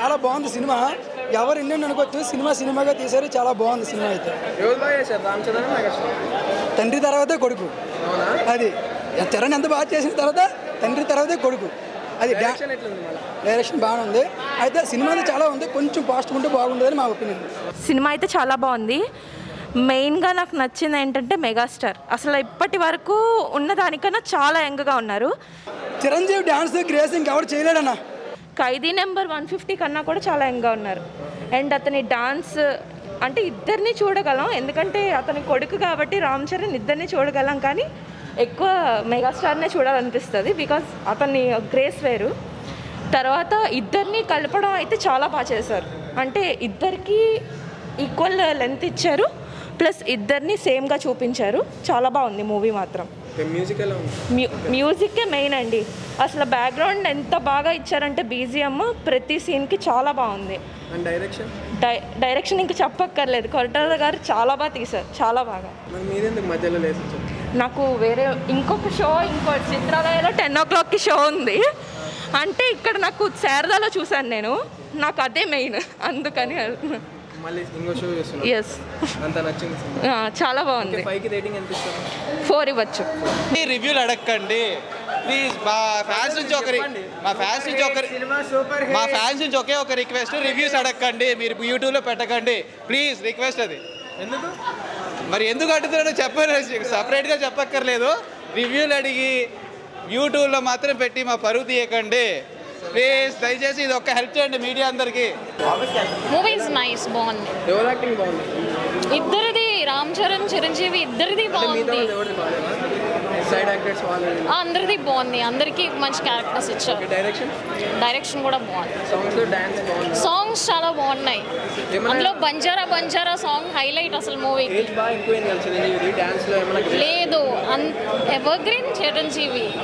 చాలా బాగుంది సినిమా ఎవరు ఎన్నెన్ని అనుకోవచ్చు సినిమా సినిమాగా తీశారు చాలా బాగుంది సినిమా అయితే ఎవరు బాగా చేశారు రామ్ చరణ్ మెగాస్టార్ తండ్రి తర్వాతే కొడుకు అవునా అది చరణ్ ఎంత బాగా చేసిన తర్వాత తండ్రి తర్వాతే కొడుకు అది డా- డైరెక్షన్ ఎట్లుంది మళ్ళీ డైరెక్షన్ బాగానే ఉంది అయితే సినిమా అయితే చాలా ఉంది కొంచెం ఫాస్ట్ ఉంటే బాగుండదని మా ఒపీనియన్ సినిమా అయితే చాలా బాగుంది మెయిన్గా నాకు నచ్చింది ఏంటంటే మెగాస్టార్ అసలు ఇప్పటి వరకు ఉన్న దానికన్నా చాలా యంగ్గా ఉన్నారు చిరంజీవి డాన్స్ గ్రేస్ ఇంకెవరు చేయలేడన్నా ఖైదీ నెంబర్ వన్ ఫిఫ్టీ కన్నా కూడా చాలా యంగ్గా ఉన్నారు అండ్ అతని డాన్స్ అంటే ఇద్దరిని చూడగలం ఎందుకంటే అతని కొడుకు కాబట్టి రామ్ చరణ్ ఇద్దరిని చూడగలం కానీ ఎక్కువ మెగాస్టార్నే చూడాలనిపిస్తుంది బికాస్ అతని గ్రేస్ వేరు తర్వాత ఇద్దరిని కలపడం అయితే చాలా బాగా చేశారు అంటే ఇద్దరికి ఈక్వల్ లెంత్ ఇచ్చారు ప్లస్ ఇద్దరిని సేమ్గా చూపించారు చాలా బాగుంది మూవీ మాత్రం మ్యూజిక్ ఎలా ఉంది మ్యూ మ్యూజిక్కే మెయిన్ అండి అసలు బ్యాక్గ్రౌండ్ ఎంత బాగా ఇచ్చారంటే బీజిఎమ్ ప్రతి సీన్కి చాలా బాగుంది అండ్ డైరెక్షన్ డై డైరెక్షన్ ఇంక చెప్పక్కర్లేదు కొరటాల గారు చాలా బాగా తీశారు చాలా బాగా మరి మీరెందుకు మధ్యలో లేసి వచ్చారు నాకు వేరే ఇంకొక షో ఇంకో చిత్రాలయంలో టెన్ ఓ క్లాక్కి షో ఉంది అంటే ఇక్కడ నాకు శారదాలో చూశాను నేను నాకు అదే మెయిన్ అందుకని మళ్ళీ ఇంకో షో చేస్తున్నారు ఎస్ అంత నచ్చింది సినిమా చాలా బాగుంది ఫైవ్కి రేటింగ్ ఎంత ఇస్తారు ఫోర్ ఇవ్వచ్చు ఈ రివ్యూలు అడగండి ప్లీజ్ మా ఫ్యాన్స్ నుంచి ఒకరి మా ఫ్యాన్స్ నుంచి ఒకరి సినిమా సూపర్ మా ఫ్యాన్స్ నుంచి ఒకే ఒక రిక్వెస్ట్ రివ్యూస్ అడగండి మీరు యూట్యూబ్లో పెట్టకండి ప్లీజ్ రిక్వెస్ట్ అది ఎందుకు మరి ఎందుకు అడుగుతున్నాడో చెప్పారు సపరేట్గా చెప్పక్కర్లేదు రివ్యూలు అడిగి యూట్యూబ్లో మాత్రం పెట్టి మా పరువు తీయకండి ప్లీజ్ దయచేసి ఇది ఒక్క హెల్ప్ చేయండి మీడియా అందరికీ మూవీ ఇస్ నైస్ బాగుంది ఎవరు యాక్టింగ్ బాగుంది ఇద్దరిది రామ్ చరణ్ చిరంజీవి ఇద్దరిది అంటే మిగతా బాగుంది వాళ్ళు ఎవరిది బాగాలేదా సైడ్ యాక్టర్స్ వాళ్ళు ఆ, అందరిది బాగుంది అందరికీ మంచి క్యారెక్టర్స్ ఇచ్చారు డైరెక్షన్ డైరెక్షన్ కూడా బాగుంది సాంగ్స్ డాన్స్ బాగుంది సాంగ్స్ చాలా బాగున్నాయి ఏమన్నా- అందులో బంజారా బంజారా సాంగ్ హైలైట్ అసలు మూవీ ఏజ్ బాగా ఎక్కువైంది కదా చిరంజీవి డాన్స్లో ఏమైనా లేదు ఎవర్ గ్రీన్ చిరంజీవి